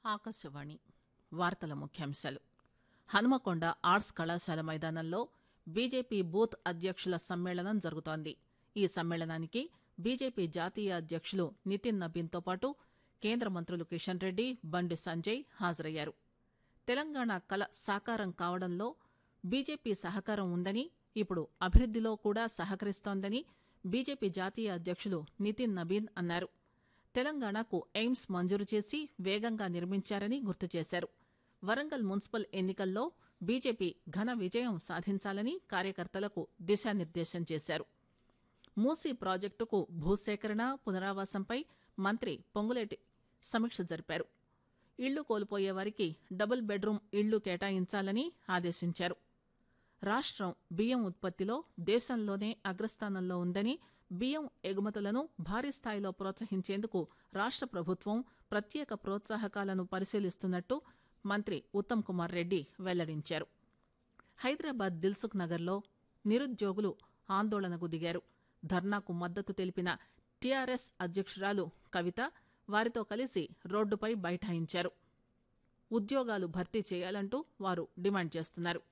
ఆకాశవాణి వార్తల ముఖ్యాంశాలు హనుమకొండ ఆర్ట్స్ కళాశాల మైదానంలో బీజేపీ బూత్ అధ్యక్షుల సమ్మేళనం జరుగుతోంది ఈ సమ్మేళనానికి బీజేపీ జాతీయ అధ్యక్షులు నితిన్ నబీన్తో పాటు కేంద్ర మంత్రులు కిషన్ రెడ్డి బండి సంజయ్ హాజరయ్యారు తెలంగాణ కల సాకారం కావడంలో బీజేపీ సహకారం ఉందని ఇప్పుడు అభివృద్దిలో కూడా సహకరిస్తోందని బీజేపీ జాతీయ అధ్యక్షులు నితిన్ నబీన్ అన్నారు తెలంగాణకు ఎయిమ్స్ మంజూరు చేసి వేగంగా నిర్మించారని గుర్తు చేశారు వరంగల్ మున్సిపల్ ఎన్నికల్లో బీజేపీ ఘన విజయం సాధించాలని కార్యకర్తలకు దిశానిర్దేశం చేశారు మూసీ ప్రాజెక్టుకు భూసేకరణ పునరావాసంపై మంత్రి పొంగులేటి సమీక్ష జరిపారు ఇళ్లు కోల్పోయే వారికి డబుల్ బెడ్రూం ఇళ్లు కేటాయించాలని ఆదేశించారు రాష్ట్రం బియ్యం ఉత్పత్తిలో దేశంలోనే అగ్రస్థానంలో ఉందని బియ్యం ఎగుమతులను భారీ స్థాయిలో ప్రోత్సహించేందుకు రాష్ట్ర ప్రభుత్వం ప్రత్యేక ప్రోత్సాహకాలను పరిశీలిస్తున్నట్టు మంత్రి ఉత్తమ్ కుమార్ రెడ్డి వెల్లడించారు హైదరాబాద్ దిల్సుఖ్ నగర్లో నిరుద్యోగులు ఆందోళనకు దిగారు ధర్నాకు మద్దతు తెలిపిన టీఆర్ఎస్ అధ్యక్షురాలు కవిత వారితో కలిసి రోడ్డుపై బైఠాయించారు ఉద్యోగాలు భర్తీ చేయాలంటూ వారు డిమాండ్ చేస్తున్నారు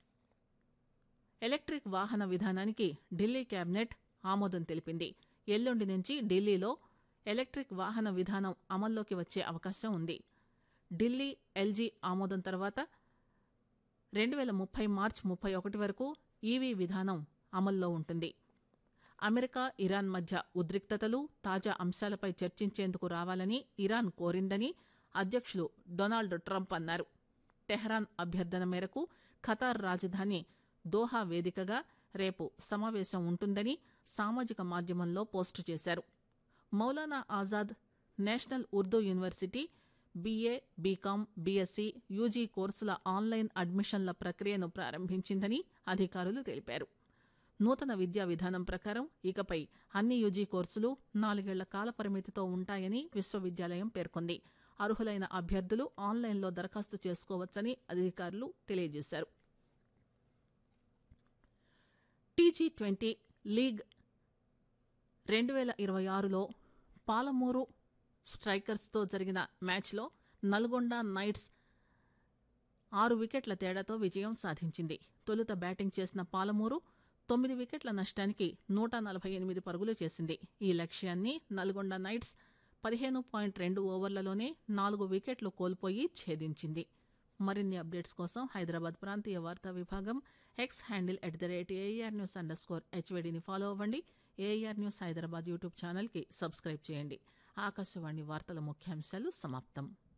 ఎలక్ట్రిక్ వాహన విధానానికి ఢిల్లీ కేబినెట్ ఆమోదం తెలిపింది ఎల్లుండి నుంచి ఢిల్లీలో ఎలక్ట్రిక్ వాహన విధానం అమల్లోకి వచ్చే అవకాశం ఉంది ఢిల్లీ ఎల్జీ ఆమోదం తర్వాత రెండు వేల ముప్పై మార్చి ముప్పై ఒకటి వరకు ఈవీ విధానం అమల్లో ఉంటుంది అమెరికా ఇరాన్ మధ్య ఉద్రిక్తతలు తాజా అంశాలపై చర్చించేందుకు రావాలని ఇరాన్ కోరిందని అధ్యక్షులు డొనాల్డ్ ట్రంప్ అన్నారు టెహ్రాన్ అభ్యర్థన మేరకు ఖతార్ రాజధాని దోహా వేదికగా రేపు సమావేశం ఉంటుందని సామాజిక మాధ్యమంలో పోస్టు చేశారు Maulana Azad national Urdu university BA BCom BSc UG కోర్సుల ఆన్లైన్ అడ్మిషన్ల ప్రక్రియను ప్రారంభించిందని అధికారులు తెలిపారు నూతన విద్యా విధానం ప్రకారం ఇకపై అన్ని యూజీ కోర్సులు నాలుగేళ్ల కాల పరిమితితో ఉంటాయని విశ్వవిద్యాలయం పేర్కొంది అర్హులైన అభ్యర్థులు ఆన్లైన్లో దరఖాస్తు చేసుకోవచ్చని అధికారులు తెలియజేశారు టీజీ ట్వంటీ లీగ్ రెండు వేల ఇరవై ఆరులో పాలమూరు స్ట్రైకర్స్తో జరిగిన మ్యాచ్లో నల్గొండ నైట్స్ ఆరు వికెట్ల తేడాతో విజయం సాధించింది తొలుత బ్యాటింగ్ చేసిన పాలమూరు తొమ్మిది వికెట్ల నష్టానికి నూట నలభై ఎనిమిది పరుగులు చేసింది ఈ లక్ష్యాన్ని నల్గొండ నైట్స్ పదిహేను పాయింట్ రెండు ఓవర్లలోనే నాలుగు వికెట్లు కోల్పోయి ఛేదించింది మరిన్ని అప్డేట్స్ కోసం హైదరాబాద్ ప్రాంతీయ వార్తా విభాగం X handle at the rate AR news under score హెచ్వేడిని ఫాలో అవ్వండి ఏఆర్ న్యూస్ హైదరాబాద్ యూట్యూబ్ ఛానల్కి సబ్స్క్రైబ్ చేయండి ఆకాశవాణి వార్తల ముఖ్యాంశాలు సమాప్తం